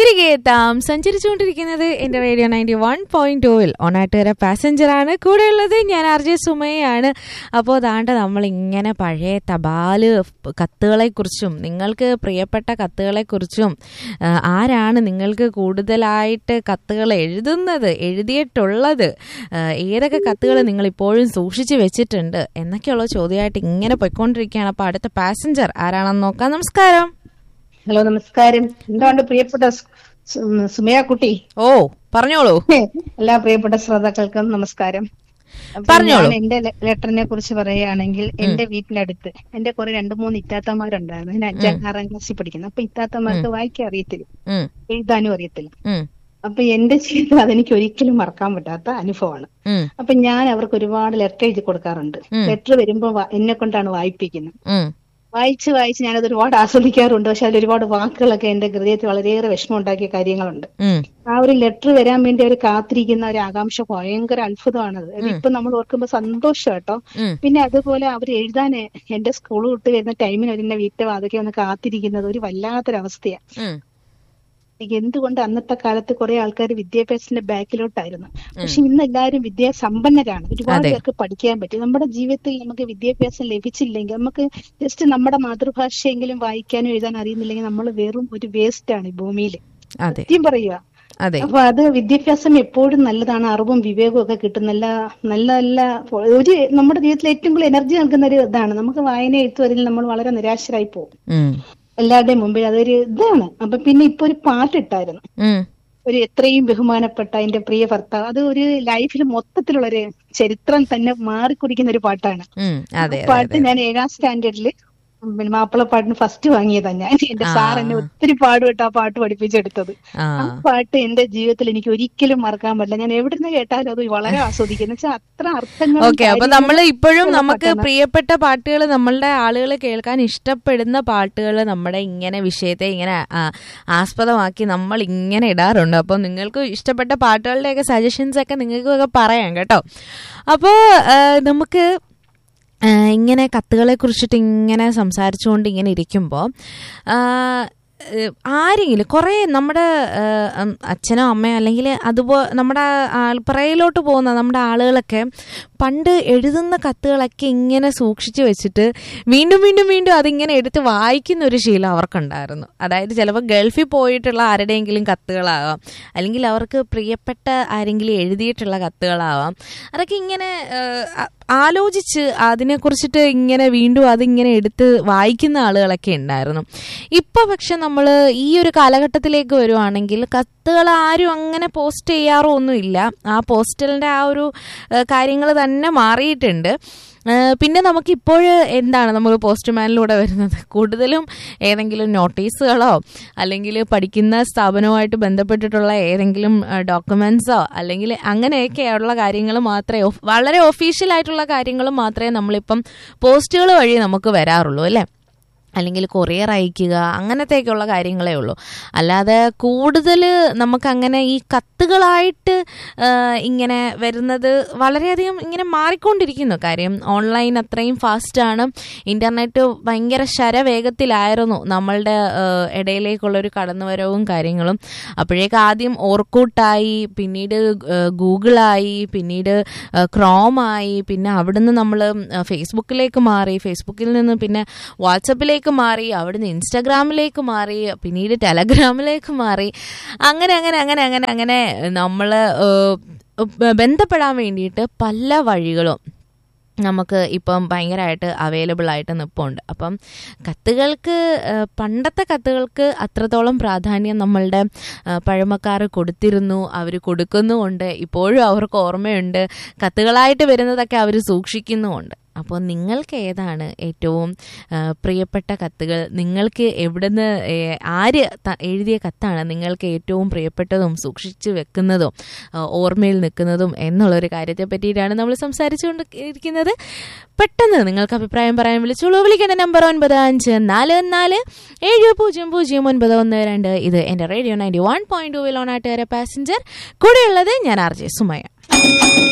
തിരികെ എത്താം സഞ്ചരിച്ചുകൊണ്ടിരിക്കുന്നത് എന്റെ റേഡിയോ നയൻറ്റി വൺ പോയിന്റ് ടൂവിൽ ഓണാട്ടുകര പാസഞ്ചർ ആണ് കൂടെ ഉള്ളത് ഞാൻ ആർ ജെ സുമയാണ് അപ്പോൾ അതാണ്ട് നമ്മൾ ഇങ്ങനെ പഴയ തപാല് കത്തുകളെ കുറിച്ചും നിങ്ങൾക്ക് പ്രിയപ്പെട്ട കത്തുകളെ കുറിച്ചും ആരാണ് നിങ്ങൾക്ക് കൂടുതലായിട്ട് കത്തുകൾ എഴുതുന്നത് എഴുതിയിട്ടുള്ളത് ആ, ഏതൊക്കെ കത്തുകൾ നിങ്ങൾ ഇപ്പോഴും സൂക്ഷിച്ചു വെച്ചിട്ടുണ്ട് എന്നൊക്കെയുള്ള ചോദ്യമായിട്ട് ഇങ്ങനെ പോയിക്കൊണ്ടിരിക്കുകയാണ് അപ്പോൾ അടുത്ത പാസഞ്ചർ ആരാണെന്ന് നോക്കാം നമസ്കാരം ഹലോ നമസ്കാരം എന്താണ് പ്രിയപ്പെട്ട സു- സു- സുമയ കുട്ടി ഓ പറഞ്ഞോളൂ എല്ലാ പ്രിയപ്പെട്ട ശ്രോതാക്കൾക്കും നമസ്കാരം അപ്പൊ പറഞ്ഞോളൂ. ഞാൻ എന്റെ ലെ- ലെറ്ററിനെ കുറിച്ച് പറയുകയാണെങ്കിൽ എന്റെ വീട്ടിനടുത്ത് എന്റെ കുറെ രണ്ടു മൂന്ന് ഇത്താത്തമാരുണ്ടായിരുന്നു ഞാൻ അഞ്ചാം ആറാം ക്ലാസ്സിൽ പഠിക്കുന്നു അപ്പൊ ഇത്താത്തമാർക്ക് വായിക്കാൻ അറിയത്തില്ല ഉം, എഴുതാനും അറിയത്തില്ല ഉം, അപ്പൊ എന്റെ ജീവിതത്തിൽ അതെനിക്ക് ഒരിക്കലും മറക്കാൻ പറ്റാത്ത അനുഭവമാണ് ഉം, അപ്പൊ ഞാൻ അവർക്ക് ഒരുപാട് ലെറ്റർ എഴുതി കൊടുക്കാറുണ്ട് ഉം. ലെറ്റർ വരുമ്പോ വ- എന്നെ കൊണ്ടാണ് വായിപ്പിക്കുന്നത് ഉം, വായിച്ച് വായിച്ച് ഞാനത് ഒരുപാട് ആസ്വദിക്കാറുണ്ട് പക്ഷെ അതിൽ ഒരുപാട് വാക്കുകളൊക്കെ എന്റെ ഹൃദയത്തിൽ വളരെയേറെ വിഷമം ഉണ്ടാക്കിയ കാര്യങ്ങളുണ്ട് ഉം, ആ ഒരു ലെറ്റർ വരാൻ വേണ്ടി അവർ കാത്തിരിക്കുന്ന ഒരു ആകാംക്ഷ ഭയങ്കര അത്ഭുതമാണത് അത് ഇപ്പൊ നമ്മൾ ഓർക്കുമ്പോ സന്തോഷം കേട്ടോ ഉം. പിന്നെ അതുപോലെ അവർ എഴുതാൻ എന്റെ സ്കൂൾ വിട്ട് വരുന്ന ടൈമിന് അവർ എന്നെ വീട്ടിൽ അതൊക്കെ ഒന്ന് കാത്തിരിക്കുന്നത് ഒരു വല്ലാത്തൊരവസ്ഥയാണ് ഉം, എനിക്ക് എന്തുകൊണ്ട് അന്നത്തെ കാലത്ത് കുറെ ആൾക്കാർ വിദ്യാഭ്യാസത്തിന്റെ ബാക്കിലോട്ടായിരുന്നു പക്ഷെ ഇന്ന് എല്ലാവരും വിദ്യാ സമ്പന്നരാണ് ഒരുപാട് അതെ. പേർക്ക് പഠിക്കാൻ പറ്റും നമ്മുടെ ജീവിതത്തിൽ നമുക്ക് വിദ്യാഭ്യാസം ലഭിച്ചില്ലെങ്കിൽ നമുക്ക് ജസ്റ്റ് നമ്മുടെ മാതൃഭാഷയെങ്കിലും വായിക്കാനും എഴുതാൻ അറിയുന്നില്ലെങ്കിൽ നമ്മൾ വെറും ഒരു വേസ്റ്റ് ആണ് ഈ ഭൂമിയിൽ അതെ സത്യം പറയുക അതെ അപ്പൊ അത് വിദ്യാഭ്യാസം എപ്പോഴും നല്ലതാണ് അറിവും വിവേകവും ഒക്കെ കിട്ടും നല്ല നല്ല നല്ല ഒരു നമ്മുടെ ജീവിതത്തിൽ ഏറ്റവും കൂടുതൽ എനർജി നൽകുന്ന ഒരു ഇതാണ് നമുക്ക് വായന എഴുത്തു വരിൽ നമ്മൾ വളരെ നിരാശരായി പോകും ഉം, എല്ലാവരുടെയും മുമ്പിൽ അതൊരു ഇതാണ് അപ്പൊ പിന്നെ ഇപ്പൊ ഒരു പാട്ടിട്ടായിരുന്നു ഉം, ഒരു എത്രയും ബഹുമാനപ്പെട്ട എന്റെ പ്രിയ ഭർത്താവ് അത് ഒരു ലൈഫിൽ മൊത്തത്തിലുള്ള ഒരു ചരിത്രം തന്നെ മാറിക്കുടിക്കുന്ന ഒരു പാട്ടാണ് ഉം, അതെ ആ പാട്ട് ഞാൻ ഏഴാം സ്റ്റാൻഡേർഡില് പിന്നെ മാപ്പിളപ്പാട്ടിന് ഫസ്റ്റ് വാങ്ങിയതാ ഞാൻ എന്റെ സാർ എന്നെ ഒത്തിരി പാടുപെട്ട് ആ പാട്ട് പഠിപ്പിച്ചെടുത്തത് ആ ആ പാട്ട് എന്റെ ജീവിതത്തിൽ എനിക്ക് ഒരിക്കലും മറക്കാൻ പറ്റില്ല ഞാൻ എവിടുന്ന് കേട്ടാലും അത് വളരെ ആസ്വദിക്കും എന്ന് വെച്ചാൽ അത്ര അർത്ഥങ്ങൾ ഓക്കെ അപ്പൊ നമ്മൾ ഇപ്പോഴും നമുക്ക് പ്രിയപ്പെട്ട പാട്ടുകൾ നമ്മളുടെ ആളുകൾ കേൾക്കാൻ ഇഷ്ടപ്പെടുന്ന പാട്ടുകൾ നമ്മുടെ ഇങ്ങനെ വിഷയത്തെ ഇങ്ങനെ ആ, ആസ്പദമാക്കി നമ്മൾ ഇങ്ങനെ ഇടാറുണ്ട് അപ്പോൾ നിങ്ങൾക്ക് ഇഷ്ടപ്പെട്ട പാട്ടുകളുടെയൊക്കെ സജഷൻസ് ഒക്കെ നിങ്ങൾക്കൊക്കെ പറയാം കേട്ടോ അപ്പോൾ നമുക്ക് ആ, ഇങ്ങനെ കത്തുകളെ കുറിച്ചിട്ട് ഇങ്ങനെ സംസാരിച്ചുകൊണ്ട് ഇങ്ങനെ ഇരിക്കുമ്പോൾ ഏഹ് ആരെങ്കിലും കുറേ നമ്മുടെ ഏഹ് ഉം അച്ഛനോ അമ്മയോ അല്ലെങ്കിൽ അതുപോലെ നമ്മുടെ ആൾപ്പറയിലോട്ട് പോകുന്ന നമ്മുടെ ആളുകളൊക്കെ പണ്ട് എഴുതുന്ന കത്തുകളൊക്കെ ഇങ്ങനെ സൂക്ഷിച്ചു വെച്ചിട്ട് വീണ്ടും വീണ്ടും വീണ്ടും അതിങ്ങനെ എടുത്ത് വായിക്കുന്ന ഒരു ശീലം അവർക്കുണ്ടായിരുന്നു അതായത് ചിലപ്പോൾ ഗൾഫിൽ പോയിട്ടുള്ള ആരുടെയെങ്കിലും കത്തുകളാവാം അല്ലെങ്കിൽ അവർക്ക് പ്രിയപ്പെട്ട ആരെങ്കിലും എഴുതിയിട്ടുള്ള കത്തുകളാവാം അതൊക്കെ ഇങ്ങനെ ഏഹ്, ആ- ആലോചിച്ച് അതിനെക്കുറിച്ചിട്ട് ഇങ്ങനെ വീണ്ടും അതിങ്ങനെ എടുത്ത് വായിക്കുന്ന ആളുകളൊക്കെ ഉണ്ടായിരുന്നു ഇപ്പൊ പക്ഷെ നമ്മൾ ഈ ഒരു കാലഘട്ടത്തിലേക്ക് വരുവാണെങ്കിൽ കത്തുകൾ ആരും അങ്ങനെ പോസ്റ്റ് ചെയ്യാറോ ഒന്നുമില്ല ആ പോസ്റ്റലിന്റെ ആ ഒരു കാര്യങ്ങൾ തന്നെ മാറിയിട്ടുണ്ട് ഏഹ് പിന്നെ നമുക്ക് ഇപ്പോൾ എന്താണ് നമ്മൾ പോസ്റ്റ്മാനിലൂടെ വരുന്നത് കൂടുതലും ഏതെങ്കിലും നോട്ടീസുകളോ അല്ലെങ്കിൽ പഠിക്കുന്ന സ്ഥാപനവുമായിട്ട് ബന്ധപ്പെട്ടിട്ടുള്ള ഏതെങ്കിലും ഡോക്യുമെന്റ്സോ അല്ലെങ്കിൽ അങ്ങനെയൊക്കെയുള്ള കാര്യങ്ങൾ മാത്രമേ ഒഫ്- വളരെ ഒഫീഷ്യൽ ആയിട്ടുള്ള കാര്യങ്ങൾ മാത്രമേ നമ്മളിപ്പം പോസ്റ്റുകൾ വഴി നമുക്ക് വരാറുള്ളൂ അല്ലേ അല്ലെങ്കിൽ കൊറിയർ അയക്കുക അങ്ങനത്തെയൊക്കെയുള്ള കാര്യങ്ങളേ ഉള്ളൂ അല്ലാതെ കൂടുതൽ നമുക്കങ്ങനെ ഈ കത്തുകളായിട്ട് ആ, ഇങ്ങനെ വരുന്നത് വളരെയധികം ഇങ്ങനെ മാറിക്കൊണ്ടിരിക്കുന്നു കാര്യം ഓൺലൈൻ അത്രയും ഫാസ്റ്റാണ് ഇൻ്റർനെറ്റ് ഭയങ്കര ശരവേഗത്തിലായിരുന്നു നമ്മളുടെ ആ, ഇടയിലേക്കുള്ളൊരു കടന്നുവരവും കാര്യങ്ങളും അപ്പോഴേക്ക് ആദ്യം ഓർക്കൂട്ടായി പിന്നീട് ആ, ഗൂഗിളായി പിന്നീട് ആ, ക്രോമായി പിന്നെ അവിടുന്ന് നമ്മൾ ഫേസ്ബുക്കിലേക്ക് മാറി ഫേസ്ബുക്കിൽ നിന്ന് പിന്നെ വാട്സപ്പിലേക്ക് മാറി അവിടുന്ന് ഇൻസ്റ്റാഗ്രാമിലേക്ക് മാറി പിന്നീട് ടെലഗ്രാമിലേക്ക് മാറി അങ്ങനെ അങ്ങനെ അങ്ങനെ അങ്ങനെ അങ്ങനെ നമ്മൾ ബന്ധപ്പെടാൻ വേണ്ടിയിട്ട് പല വഴികളും നമുക്ക് ഇപ്പം ഭയങ്കരമായിട്ട് അവൈലബിൾ ആയിട്ട് നിൽപ്പുണ്ട് അപ്പം കത്തുകൾക്ക് ആ, പണ്ടത്തെ കത്തുകൾക്ക് അത്രത്തോളം പ്രാധാന്യം നമ്മളുടെ ആ, പഴമക്കാർ കൊടുത്തിരുന്നു അവർ കൊടുക്കുന്നുമുണ്ട് ഇപ്പോഴും അവർക്ക് ഓർമ്മയുണ്ട് കത്തുകളായിട്ട് വരുന്നതൊക്കെ അവർ സൂക്ഷിക്കുന്നുമുണ്ട് അപ്പോൾ നിങ്ങൾക്ക് ഏതാണ് ഏറ്റവും ആ, പ്രിയപ്പെട്ട കത്തുകൾ നിങ്ങൾക്ക് എവിടുന്ന് ഏ, ആര് ത- എഴുതിയ കത്താണ് നിങ്ങൾക്ക് ഏറ്റവും പ്രിയപ്പെട്ടതും സൂക്ഷിച്ചു വെക്കുന്നതും ആ, ഓർമ്മയിൽ നിൽക്കുന്നതും എന്നുള്ളൊരു കാര്യത്തെ പറ്റിയിട്ടാണ് നമ്മൾ സംസാരിച്ചുകൊണ്ട് ഇരിക്കുന്നത് പെട്ടെന്ന് നിങ്ങൾക്ക് അഭിപ്രായം പറയാൻ വിളിച്ചോളൂ വിളിക്കേണ്ട നമ്പർ ഒൻപത് അഞ്ച് നാല് നാല് ഏഴ് പൂജ്യം പൂജ്യം ഒൻപത് ഒന്ന് രണ്ട് ഇത് എൻ്റെ radio ninety one point two will on ആട്ടുകാരെ പാസഞ്ചർ കൂടെയുള്ളത് ഞാൻ ആർ ജെ സുമയ